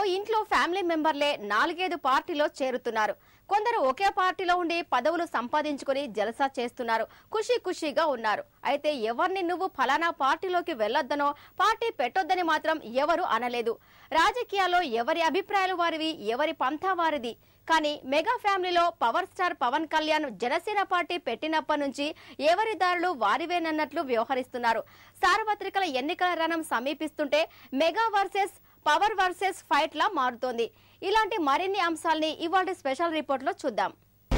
ఇంట్లో ఫ్యామిలీ మెంబర్లే నాలుగైదు పార్టీలో చేరుతున్నారు కొందరు ఒకే పార్టీలో ఉండి పదవులు సంపాదించుకుని జలసా చేస్తున్నారు ఖుషి ఖుషిగా ఉన్నారు అయితే ఎవరిని నువ్వు ఫలానా పార్టీలోకి వెళ్ళొద్దనో పార్టీ పెట్టొద్దని మాత్రం ఎవరు అనలేదు రాజకీయాల్లో ఎవరి అభిప్రాయాలు వారివి ఎవరి పంథా వారిది కానీ మెగా ఫ్యామిలీలో power star Pawan Kalyan Janasena party పెట్టినప్పటి నుంచి ఎవరి దారులు వారివేనన్నట్లు వ్యవహరిస్తున్నారు సార్వత్రికల ఎన్నికల రణం సమీపిస్తుంటే mega versus power versus fight లా మారుతోంది ఇలాంటి మరిన్ని అంశాల్ని ఇవాళ స్పెషల్ రిపోర్ట్ లో చూద్దాం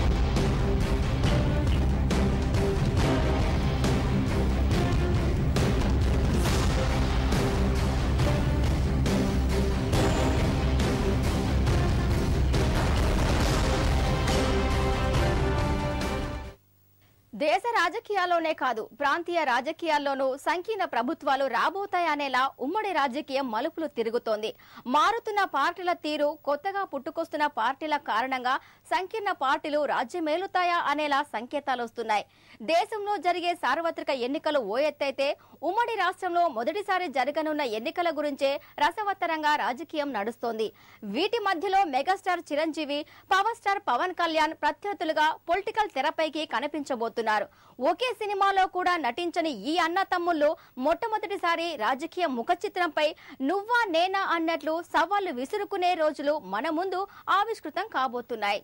దేశ రాజకీయాల్లోనే కాదు ప్రాంతీయ రాజకీయాల్లోనూ సంకీర్ణ ప్రభుత్వాలు రాబోతాయనేలా ఉమ్మడి రాజకీయం మలుపులు తిరుగుతోంది మారుతున్న పార్టీల తీరు కొత్తగా పుట్టుకొస్తున్న పార్టీల కారణంగా సంకీర్ణ పార్టీలు రాజ్యమేలుతాయా అనేలా సంకేతాలు వస్తున్నాయి దేశంలో జరిగే సార్వత్రిక ఎన్నికలు ఓ ఎత్తైతే ఉమ్మడి రాష్ట్రంలో మొదటిసారి జరగనున్న ఎన్నికల గురించే రసవత్తరంగా రాజకీయం నడుస్తోంది వీటి మధ్యలో megastar Chiranjeevi power star Pawan Kalyan ప్రత్యర్థులుగా పొలిటికల్ తెరపైకి కనిపించబోతున్నారు ఒకే సినిమాలో కూడా నటించని ఈ అన్న తమ్ముళ్ళు మొట్టమొదటిసారి రాజకీయ ముఖ చిత్రంపై నువ్వా నేనా అన్నట్లు సవాళ్లు విసురుకునే రోజులు మన ముందు ఆవిష్కృతం కాబోతున్నాయి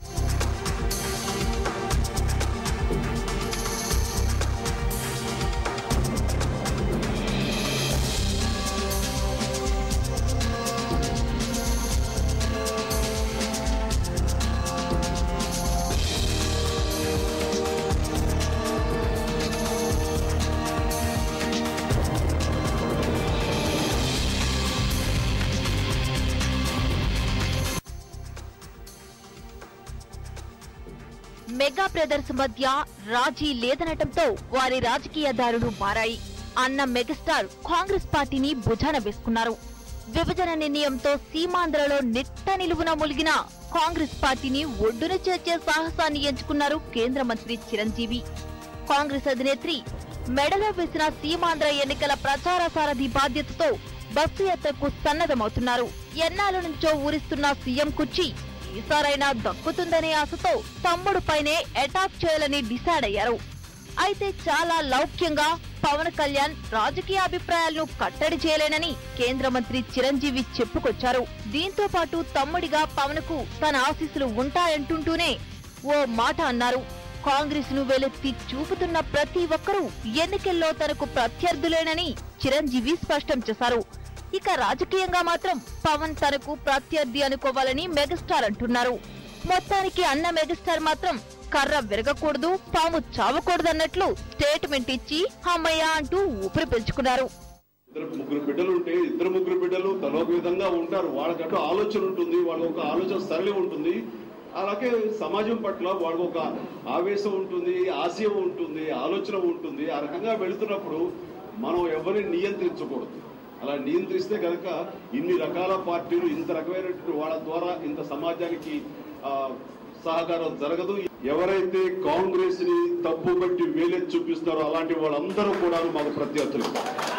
మెగా బ్రదర్స్ మధ్య రాజీ లేదనటంతో వారి రాజకీయ దారులు మారాయి అన్న మెగాస్టార్ కాంగ్రెస్ పార్టీని భుజాన వేసుకున్నారు విభజన నిర్ణయంతో సీమాంధ్రలో నిట్ట నిలువున ములిగిన కాంగ్రెస్ పార్టీని ఒడ్డున చేర్చే సాహసాన్ని ఎంచుకున్నారు కేంద్ర మంత్రి చిరంజీవి కాంగ్రెస్ అధినేత్రి మెడలో వేసిన సీమాంధ్ర ఎన్నికల ప్రచార సారథి బాధ్యతతో బస్సు యాత్రకు సన్నద్ధమవుతున్నారు ఎన్నాళ్ళ నుంచో ఊరిస్తున్న సీఎం కుర్చీ ఈసారైనా దక్కుతుందనే ఆశతో తమ్ముడు పైనే అటాక్ చేయాలని డిసైడ్ అయ్యారు అయితే చాలా లౌక్యంగా పవన్ కళ్యాణ్ రాజకీయ అభిప్రాయాలను కట్టడి చేయలేనని కేంద్ర మంత్రి చిరంజీవి చెప్పుకొచ్చారు దీంతో పాటు తమ్ముడిగా పవన్ కు తన ఆశీస్సులు ఉంటాయంటుంటూనే ఓ మాట అన్నారు కాంగ్రెస్ ను వెలెత్తి చూపుతున్న ప్రతి ఒక్కరూ ఎన్నికల్లో తనకు ప్రత్యర్థులేనని చిరంజీవి స్పష్టం చేశారు ఇక రాజకీయంగా మాత్రం పవన్ తనకు ప్రత్యర్థి అనుకోవాలని మెగాస్టార్ అంటున్నారు మొత్తానికి అన్న మెగాస్టార్ మాత్రం కర్ర విరగకూడదు పాము చావకూడదన్నట్లు స్టేట్మెంట్ ఇచ్చి అమ్మయ్య అంటూ ఊపిరి పీల్చుకున్నారు ఇద్దరు ముగ్గురు బిడ్డలు ఉంటే ఇద్దరు ముగ్గురు బిడ్డలు తనొక విధంగా ఉంటారు వాళ్ళకంటూ ఆలోచన ఉంటుంది వాళ్ళకి ఒక ఆలోచన సరళి ఉంటుంది అలాగే సమాజం పట్ల వాళ్ళకి ఒక ఆవేశం ఉంటుంది ఆశయం ఉంటుంది ఆలోచన ఉంటుంది ఆ రకంగా వెళుతున్నప్పుడు మనం ఎవరిని నియంత్రించకూడదు అలా నియంత్రిస్తే కనుక ఇన్ని రకాల పార్టీలు ఇంత రకమైనటువంటి వాళ్ళ ద్వారా ఇంత సమాజానికి ఆ, సహకారం జరగదు ఎవరైతే కాంగ్రెస్ ని తప్పు బట్టి వేలెత్తి చూపిస్తారో అలాంటి వాళ్ళందరూ కూడా మాకు ప్రత్యర్థులు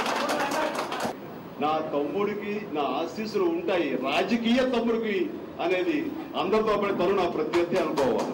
నా తమ్ముడికి నా ఆశీస్సులు ఉంటాయి రాజకీయ తమ్ముడికి అనేది అందరితో పాటు తను నా ప్రత్యర్థి అనుకోవాలి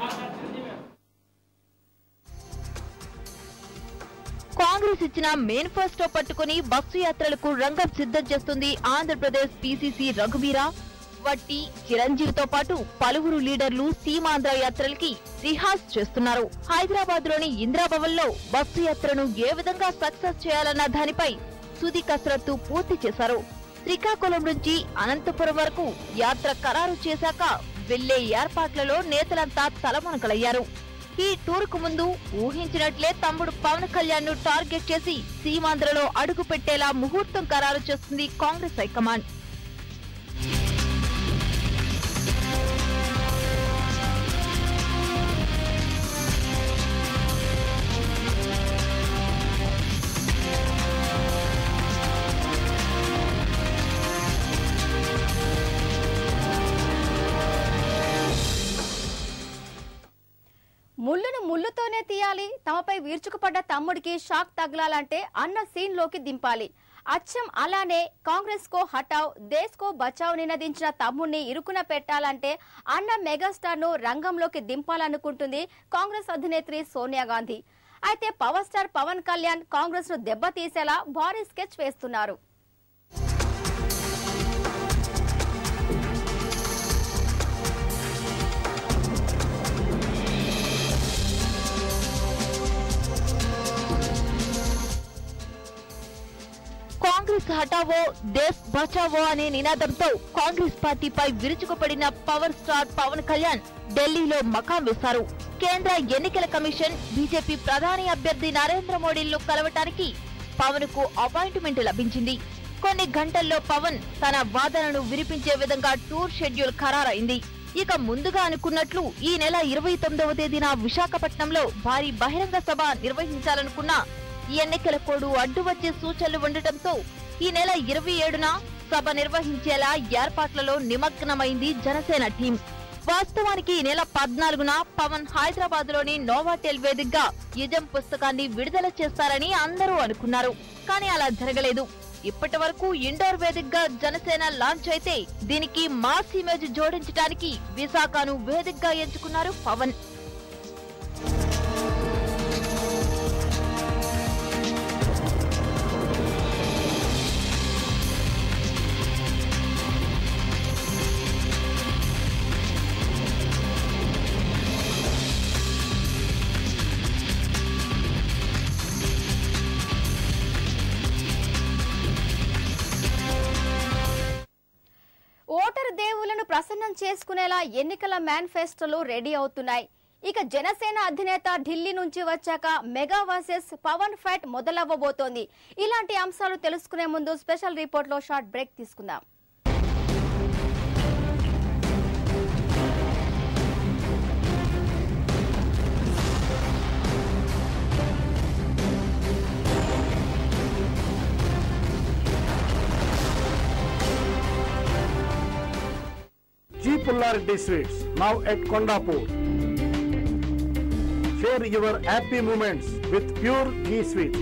కాంగ్రెస్ ఇచ్చిన మేనిఫెస్టో పట్టుకుని బస్సు యాత్రలకు రంగం సిద్ధం చేస్తుంది ఆంధ్రప్రదేశ్ పిసిసి రఘువీరా వట్టి చిరంజీవితో పాటు పలువురు లీడర్లు సీమాంధ్ర యాత్రలకి రిహార్స్ చేస్తున్నారు హైదరాబాద్ లోని ఇందిరాభవన్ లో బస్సు యాత్రను ఏ విధంగా సక్సెస్ చేయాలన్న దానిపై తుది కసరత్తు పూర్తి చేశారు శ్రీకాకుళం నుంచి అనంతపురం వరకు యాత్ర ఖరారు చేశాక వెళ్లే ఏర్పాట్లలో నేతలంతా తలమునకలయ్యారు ఈ టూర్ కు ముందు ఊహించినట్లే తమ్ముడు పవన్ కళ్యాణ్ ను టార్గెట్ చేసి సీమాంధ్రలో అడుగు పెట్టేలా ముహూర్తం ఖరారు చేస్తుంది కాంగ్రెస్ హైకమాండ్ ముళ్ళును ముళ్ళుతోనే తీయాలి తమపై వీర్చుకుపడ్డ తమ్ముడికి షాక్ తగలాలంటే అన్న సీన్ లోకి దింపాలి అచ్చం అలానే కాంగ్రెస్ కో హటావ్ దేశ్ కో బచావ్ నినదించిన తమ్ముణ్ణి ఇరుకున పెట్టాలంటే అన్న మెగాస్టార్ ను రంగంలోకి దింపాలనుకుంటుంది కాంగ్రెస్ అధినేత్రి సోనియా గాంధీ అయితే పవర్ స్టార్ పవన్ కళ్యాణ్ కాంగ్రెస్ ను దెబ్బతీసేలా భారీ స్కెచ్ వేస్తున్నారు కాంగ్రెస్ హటావో దేశ్ బచావో అనే నినాదంతో కాంగ్రెస్ పార్టీపై విరుచుకుపడిన పవర్ స్టార్ పవన్ కళ్యాణ్ ఢిల్లీలో మకాం వేశారు కేంద్ర ఎన్నికల కమిషన్ బీజేపీ ప్రధాని అభ్యర్థి నరేంద్ర మోడీలను కలవటానికి పవన్ కు అపాయింట్మెంట్ లభించింది కొన్ని గంటల్లో పవన్ తన వాదనను వినిపించే విధంగా టూర్ షెడ్యూల్ ఖరారైంది ఇక ముందుగా అనుకున్నట్లు ఈ నెల ఇరవై తొమ్మిదవ తేదీన విశాఖపట్నంలో భారీ బహిరంగ సభ నిర్వహించాలనుకున్న ఈ ఎన్నికల కోడ్ అడ్డు వచ్చే సూచనలు ఉండటంతో ఈ నెల ఇరవై ఏడున సభ నిర్వహించేలా ఏర్పాట్లలో నిమగ్నమైంది జనసేన టీం వాస్తవానికి ఈ నెల పద్నాలుగున పవన్ హైదరాబాద్ లోని నోవాటెల్ వేదికగా యుజం పుస్తకాన్ని విడుదల చేస్తారని అందరూ అనుకున్నారు కానీ అలా జరగలేదు ఇప్పటి వరకు ఇండోర్ వేదికగా జనసేన లాంచ్ అయితే దీనికి మాస్ ఇమేజ్ జోడించడానికి విశాఖను వేదికగా ఎంచుకున్నారు పవన్ ఓటరు దేవుళ్లను ప్రసన్నం చేసుకునేలా ఎన్నికల మేనిఫెస్టోలు రెడీ అవుతున్నాయి ఇక జనసేన అధినేత ఢిల్లీ నుంచి వచ్చాక మెగా వర్సెస్ పవన్ ఫైట్ మొదలవ్వబోతోంది ఇలాంటి అంశాలు తెలుసుకునే ముందు స్పెషల్ రిపోర్ట్ లో షార్ట్ బ్రేక్ తీసుకుందాం G. Pullarity Sweets, now at Kondapur. Share your happy moments with pure ghee sweets.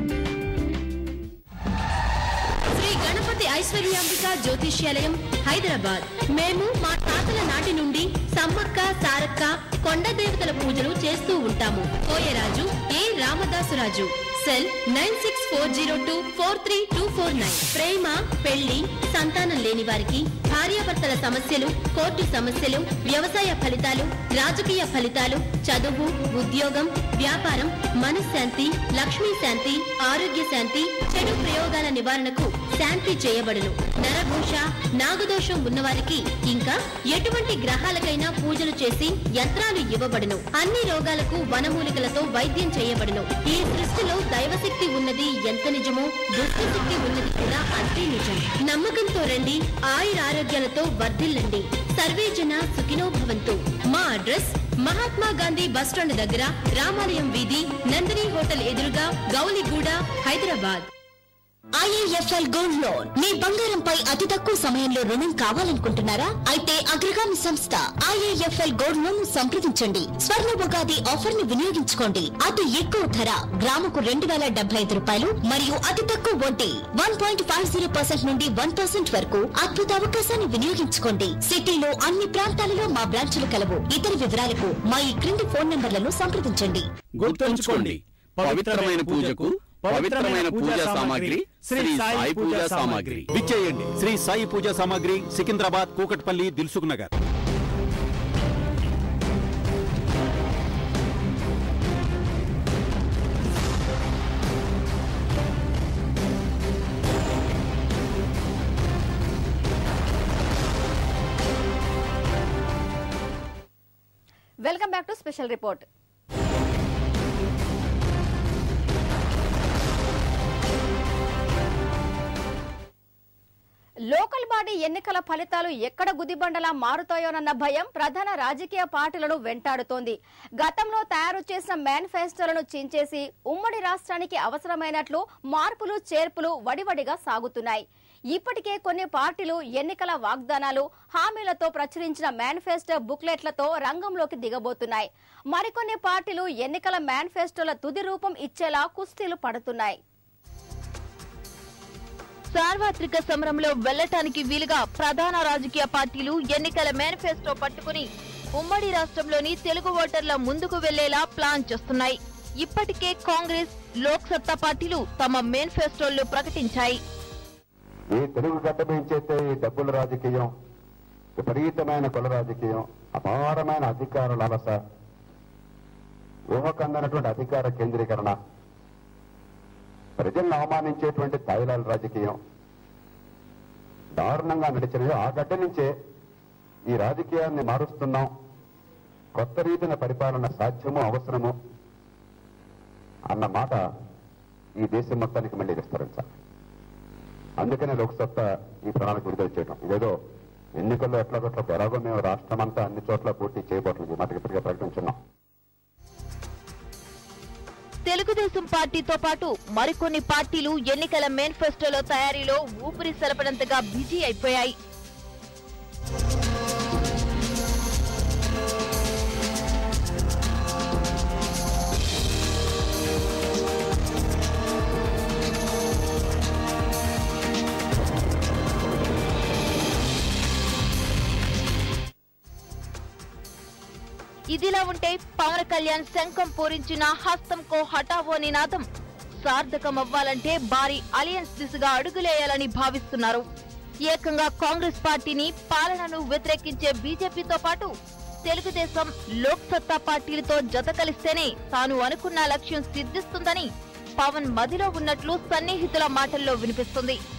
Shri Ganapathi Aishwaryambika Jyothishyalayam Hyderabad మేము మా తాతల నాటి నుండి సమ్మక్క సారక్క కొండ దేవతల పూజలు చేస్తూ ఉంటాము Koyaraju A Ramadasuraju cell nine six four zero two four three two four nine ప్రేమ పెళ్లి సంతానం లేని వారికి భార్యాభర్తల సమస్యలు కోర్టు సమస్యలు వ్యవసాయ ఫలితాలు రాజకీయ ఫలితాలు చదువు ఉద్యోగం వ్యాపారం మనశ్శాంతి లక్ష్మీ శాంతి ఆరోగ్య శాంతి చెడు ప్రయోగాల నివారణకు శాంతి చేయబడును నరఘోష నాగదోషం ఉన్నవారికి ఇంకా ఎటువంటి గ్రహాలకైనా పూజలు చేసి యంత్రాలు ఇవ్వబడును అన్ని రోగాలకు వనమూలికలతో వైద్యం చేయబడును ఈ సృష్టిలో దైవశక్తి ఉన్నది ఎంత నిజమో దుష్టశక్తి ఉన్నది కూడా అంతే నిజం నమ్మకంతో రండి ఆయురారోగ్యాలతో వర్ధిల్లండి సర్వే జన సుఖినో భవంతు మా అడ్రస్ మహాత్మా గాంధీ బస్టాండ్ దగ్గర రామాలయం వీధి నందిని హోటల్ ఎదురుగా Gowliguda Hyderabad IAFL gold loan మీ బంగారంపై అతి తక్కువ సమయంలో రుణం కావాలనుకుంటున్నారా అయితే అగ్రగామి సంస్థ ఐఏఎఫ్ఎల్ గోల్డ్ లోన్ సంప్రదించండి స్వర్ణ ఉగాది ఆఫర్ ని వినియోగించుకోండి అతి ఎక్కువ ధర గ్రాముకు రెండు వేల డెబ్బై ఐదు రూపాయలు మరియు అతి తక్కువ వడ్డీ one point five zero percent నుండి వన్ పర్సెంట్ వరకు అద్భుత అవకాశాన్ని వినియోగించుకోండి సిటీలో అన్ని ప్రాంతాలలో మా బ్రాంచులు కలవు ఇతర వివరాలకు మా ఈ క్రింది ఫోన్ నంబర్లను సంప్రదించండి గుర్తుంచుకోండి పవిత్రమైన పూజకు పవిత్రమైన పూజా సామాగ్రి శ్రీ సాయి పూజా సామాగ్రి విచ్చేయండి శ్రీ సాయి పూజా సామాగ్రి Secunderabad Kukatpally Dilsukhnagar welcome back to special report local body ఎన్నికల ఫలితాలు ఎక్కడ గుదిబండలా మారుతాయోనన్న భయం ప్రధాన రాజకీయ పార్టీలను వెంటాడుతోంది గతంలో తయారు చేసిన మేనిఫెస్టోలను చించేసి ఉమ్మడి రాష్ట్రానికి అవసరమైనట్లు మార్పులు చేర్పులు వడివడిగా సాగుతున్నాయి ఇప్పటికే కొన్ని పార్టీలు ఎన్నికల వాగ్దానాలు హామీలతో ప్రచురించిన మేనిఫెస్టో బుక్లెట్లతో రంగంలోకి దిగబోతున్నాయి మరికొన్ని పార్టీలు ఎన్నికల మేనిఫెస్టోల తుది రూపం ఇచ్చేలా కుస్తీలు పడుతున్నాయి సార్వత్రిక సమరంలో వెళ్లటానికి వీలుగా ప్రధాన రాజకీయ పార్టీలు ఎన్నికల మేనిఫెస్టో పట్టుకుని ఉమ్మడి రాష్ట్రంలోని తెలుగు ఓటర్ల ముందుకు వెళ్లేలా ప్లాన్ చేస్తున్నాయి ఇప్పటికే కాంగ్రెస్ లోక్ సత్తా పార్టీలు తమ మేనిఫెస్టోల్లో ప్రకటించాయి ఈ తెలుగు గడ్డ పెంచేస్తే ఈ డబ్బుల రాజకీయం విపరీతమైన కుల రాజకీయం అపారమైన అధికార లాలస ఊహకందనటువంటి అధికార కేంద్రీకరణ ప్రజలను అవమానించేటువంటి తాయిలాల రాజకీయం దారుణంగా నడిచినవి ఆ గడ్డ నుంచే ఈ రాజకీయాన్ని మారుస్తున్నాం కొత్త రీతిన పరిపాలన సాధ్యము అవసరము అన్న మాట ఈ దేశం మొత్తానికి మళ్ళీ విస్తరించాలి అందుకనే లోక్సత్తా ఈ ప్రణాళిక విడుదల చేయడం ఇదేదో ఎన్నికల్లో ఎట్లాగొట్ల ఎలాగో మేము రాష్ట్రం అంతా అన్ని చోట్ల పోటీ చేయబోట్లేదు ఈ మాటకి ఇప్పటికే ప్రకటించున్నాం తెలుగుదేశం పార్టీతో పాటు మరికొన్ని పార్టీలు ఎన్నికల మేనిఫెస్టోలో తయారీలో ఊపిరి సెలపడంతగా బిజీ అయిపోయాయి ఇదిలా ఉంటే పవన్ కళ్యాణ్ శంఖం పూరించిన హస్తంకో హఠావో నినాదం సార్థకం అవ్వాలంటే భారీ అలయన్స్ దిశగా అడుగులేయాలని భావిస్తున్నారు ఏకంగా కాంగ్రెస్ పార్టీని పాలనను వ్యతిరేకించే బీజేపీతో పాటు తెలుగుదేశం లోక్ సత్తా పార్టీలతో జత కలిస్తేనే తాను అనుకున్న లక్ష్యం సిద్ధిస్తుందని పవన్ మదిలో ఉన్నట్లు సన్నిహితుల మాటల్లో వినిపిస్తుంది